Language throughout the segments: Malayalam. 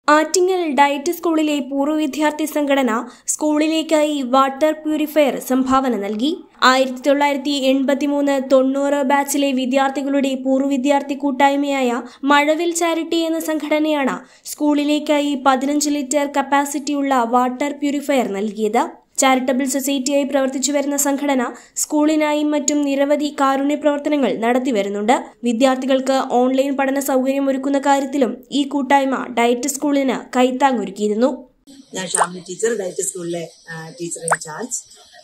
ആറ്റിങ്ങൽ ഡയറ്റ് സ്കൂളിലെ പൂർവ്വ വിദ്യാർത്ഥി സംഘടന സ്കൂളിലേക്കായി വാട്ടർ പ്യൂരിഫയർ സംഭാവന നൽകി ആയിരത്തി തൊള്ളായിരത്തി എൺപത്തിമൂന്ന് തൊണ്ണൂറ് ബാച്ചിലെ വിദ്യാർത്ഥികളുടെ പൂർവ്വ വിദ്യാർത്ഥി കൂട്ടായ്മയായ മഴവിൽ ചാരിറ്റി എന്ന സംഘടനയാണ് സ്കൂളിലേക്കായി പതിനഞ്ച് ലിറ്റർ കപ്പാസിറ്റിയുള്ള വാട്ടർ പ്യൂരിഫയർ നൽകിയത് ചാരിറ്റബിൾ സൊസൈറ്റിയായി പ്രവർത്തിച്ചു വരുന്ന സംഘടന സ്കൂളിനായും മറ്റും നിരവധി കാരുണ്യ പ്രവർത്തനങ്ങൾ നടത്തിവരുന്നുണ്ട് വിദ്യാർത്ഥികൾക്ക് ഓൺലൈൻ പഠന സൗകര്യം ഒരുക്കുന്ന കാര്യത്തിലും ഈ കൂട്ടായ്മ ഡയറ്റ് സ്കൂളിന് കൈത്താങ്ങൊരുക്കിയിരുന്നു ഞാൻ ഷാമിനി ടീച്ചർ ഡയറ്റ് സ്കൂളിലെ ആ, ടീച്ചർ ഇൻചാർജ്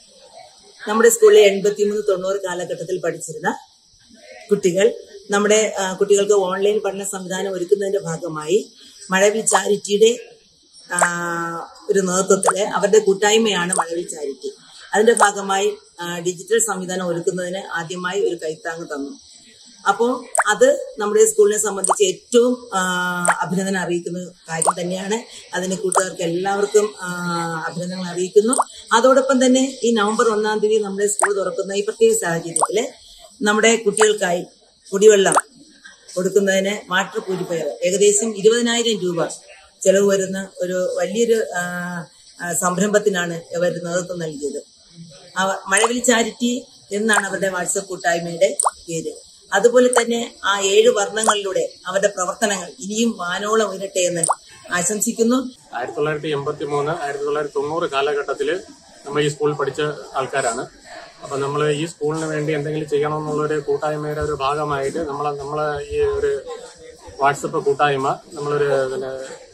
നമ്മുടെ സ്കൂളിലെ എൺപത്തിമൂന്ന് തൊണ്ണൂറ് കാലഘട്ടത്തിൽ പഠിച്ചിരുന്ന കുട്ടികൾ നമ്മുടെ ആ, കുട്ടികൾക്ക് ഓൺലൈൻ പഠന സംവിധാനം ഒരുക്കുന്നതിന്റെ ഭാഗമായി മഴവിൽ ചാരിറ്റിയുടെ ആ, ഒരു നേതൃത്വത്തില് അവരുടെ കൂട്ടായ്മയാണ് മഴവിൽ ചാരിറ്റി അതിന്റെ ഭാഗമായി ആ, ഡിജിറ്റൽ സംവിധാനം ഒരുക്കുന്നതിന് ആദ്യമായി ഒരു കൈത്താങ് തന്നു അപ്പോൾ അത് നമ്മുടെ സ്കൂളിനെ സംബന്ധിച്ച് ഏറ്റവും ആ, അഭിനന്ദനം അറിയിക്കുന്ന കാര്യം തന്നെയാണ് അതിന് കൂട്ടുകാർക്ക് എല്ലാവർക്കും ആ, അഭിനന്ദനങ്ങൾ അറിയിക്കുന്നു അതോടൊപ്പം തന്നെ ഈ നവംബർ ഒന്നാം തീയതി നമ്മുടെ സ്കൂൾ തുറക്കുന്ന ഈ പ്രത്യേക സാഹചര്യത്തില് നമ്മുടെ കുട്ടികൾക്കായി കുടിവെള്ളം കൊടുക്കുന്നതിന് വാട്ടർ പ്യൂരിഫയർ ഏകദേശം ഇരുപതിനായിരം രൂപ ചെലവ് വരുന്ന ഒരു വലിയൊരു ആ, ആ, സംരംഭത്തിനാണ് ഇവർ നേതൃത്വം നൽകിയത് അവ- മഴവിൽ ചാരിറ്റി എന്നാണ് അവരുടെ വാട്സപ്പ് കൂട്ടായ്മയുടെ പേര് അതുപോലെ തന്നെ ആ ഏഴ് വർണ്ണങ്ങളിലൂടെ അവരുടെ പ്രവർത്തനങ്ങൾ ഇനിയും വാനോളം ഉയരട്ടെ എന്ന് ആശംസിക്കുന്നു ആയിരത്തി തൊള്ളായിരത്തി എൺപത്തി മൂന്ന് ആയിരത്തി തൊള്ളായിരത്തി തൊണ്ണൂറ് കാലഘട്ടത്തിൽ നമ്മൾ ഈ സ്കൂളിൽ പഠിച്ച ആൾക്കാരാണ് അപ്പൊ നമ്മൾ ഈ സ്കൂളിന് വേണ്ടി എന്തെങ്കിലും ചെയ്യണമെന്നുള്ളൊരു കൂട്ടായ്മയുടെ ഒരു ഭാഗമായിട്ട് നമ്മൾ നമ്മളെ ഈ ഒരു വാട്സപ്പ് കൂട്ടായ്മ നമ്മളൊരു പിന്നെ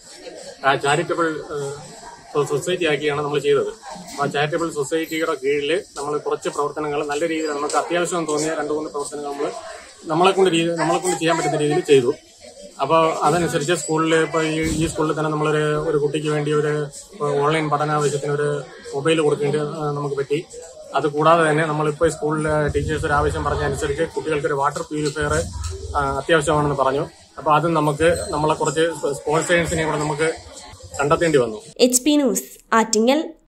ചാരിറ്റബിൾ സൊസൈറ്റി ആക്കിയാണ് നമ്മൾ ചെയ്തത് അപ്പൊ ആ ചാരിറ്റബിൾ സൊസൈറ്റിയുടെ കീഴിൽ നമ്മൾ കുറച്ച് പ്രവർത്തനങ്ങൾ നല്ല രീതിയിൽ നമുക്ക് അത്യാവശ്യം തോന്നിയ രണ്ട് മൂന്ന് പ്രവർത്തനങ്ങൾ നമ്മൾ നമ്മളെ കൊണ്ട് രീതി നമ്മളെ കൊണ്ട് ചെയ്യാൻ പറ്റുന്ന രീതിയിൽ ചെയ്തു അപ്പോൾ അതനുസരിച്ച് സ്കൂളിൽ ഇപ്പോൾ ഈ ഈ സ്കൂളിൽ തന്നെ നമ്മളൊരു ഒരു കുട്ടിക്ക് വേണ്ടി ഒരു ഓൺലൈൻ പഠനാവശ്യത്തിന് ഒരു മൊബൈൽ കൊടുക്കേണ്ടി ആ, നമുക്ക് പറ്റി അത് കൂടാതെ തന്നെ നമ്മളിപ്പോൾ ഈ സ്കൂളിൽ ടീച്ചേഴ്സ് ഒരു ആവശ്യം പറഞ്ഞ അനുസരിച്ച് കുട്ടികൾക്ക് ഒരു വാട്ടർ പ്യൂരിഫയർ അത്യാവശ്യമാണെന്ന് പറഞ്ഞു അപ്പോൾ അത് നമുക്ക് നമ്മളെ കുറച്ച് സ്പോൺസേഴ്സിനെ കൂടെ നമുക്ക് കണ്ടെത്തേണ്ടി വന്നു എച്ച് പി ന്യൂസ് ആറ്റിങ്ങൽ